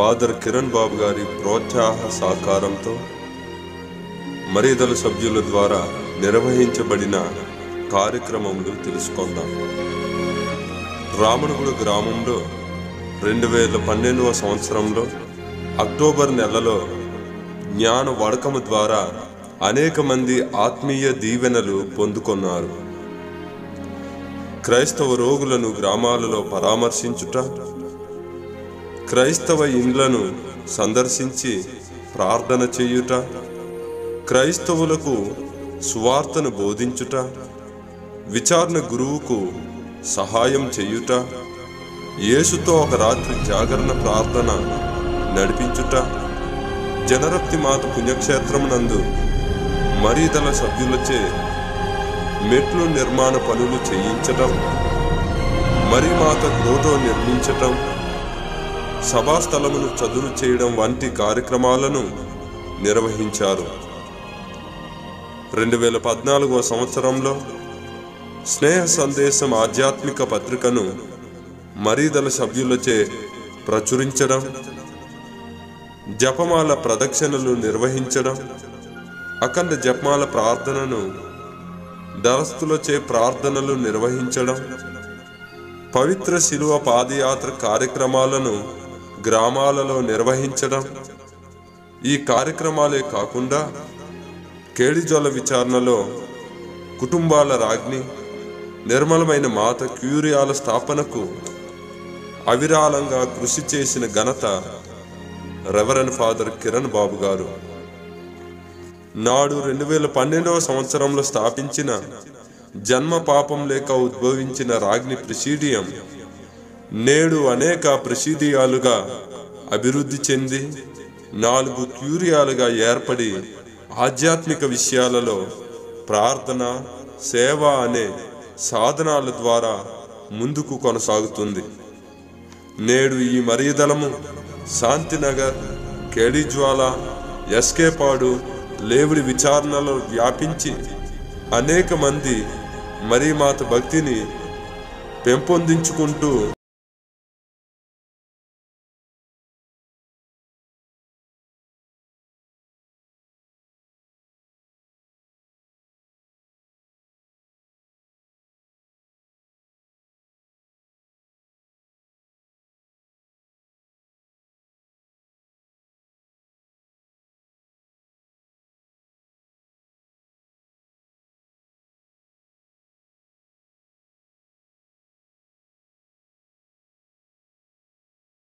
father Kiran బాబు గారి ప్రోత్సాహ సహకారంతో మరీదల సభ్యుల ద్వారా నిర్వహించబడిన కార్యక్రమములు తెలుసుకుందాం రామణగుడు గ్రామంలో రెండు వేల పన్నెండవ సంవత్సరంలో అక్టోబర్ నెలలో జ్ఞాన వడకము ద్వారా అనేక మంది ఆత్మీయ దీవెనలు పొందుకున్నారు క్రైస్తవ రోగులను గ్రామాలలో పరామర్శించుట క్రైస్తవ ఇండ్లను సందర్శించి ప్రార్థన చేయుట క్రైస్తవులకు సువార్తను బోధించుట విచారణ గురువుకు సహాయం చేయుట యేసుతో ఒక రాత్రి జాగరణ ప్రార్థన నడిపించుట జనరప్తి మాత పుణ్యక్షేత్రం నందు మరీదల సభ్యులచే మెట్లు నిర్మాణ పనులు చేయించటం మరీమాత గ్రోటో నిర్మించటం సభాస్థలమును చదును చేయడం వంటి కార్యక్రమాలను నిర్వహించారు రెండు వేల పద్నాలుగవ సంవత్సరంలో స్నేహ సందేశం ఆధ్యాత్మిక పత్రికను మరీదల సభ్యులచే ప్రచురించడం జపమాల ప్రదక్షిణలు నిర్వహించడం అఖండ జపమాల ప్రార్థనను దరస్తులచే ప్రార్థనలు నిర్వహించడం పవిత్ర శిలువ పాదయాత్ర కార్యక్రమాలను గ్రామాలలో నిర్వహించడం ఈ కార్యక్రమాలే కాకుండా కేడిజోల విచారణలో కుటుంబాల రాజ్ఞి నిర్మలమైన మాత క్యూరియాల స్థాపనకు అవిరాళంగా కృషి చేసిన ఘనత రెవరెన్ ఫాదర్ కిరణ్ బాబు గారు నాడు రెండు వేల పన్నెండవ సంవత్సరంలో స్థాపించిన జన్మ పాపం లేక ఉద్భవించిన రాజ్ని ప్రెసిడియం నేడు అనేక ప్రెసిడియాలుగా అభివృద్ధి చెంది నాలుగు క్యూరియాలుగా ఏర్పడి ఆధ్యాత్మిక విషయాలలో ప్రార్థన సేవ అనే సాధనాల ద్వారా ముందుకు కొనసాగుతుంది నేడు ఈ మరీదలము శాంతినగర్ కేడిజ్వాల ఎస్కేపాడు లేవుడి విచారణలో వ్యాపించి అనేక మంది మరీమాత భక్తిని పెంపొందించుకుంటూ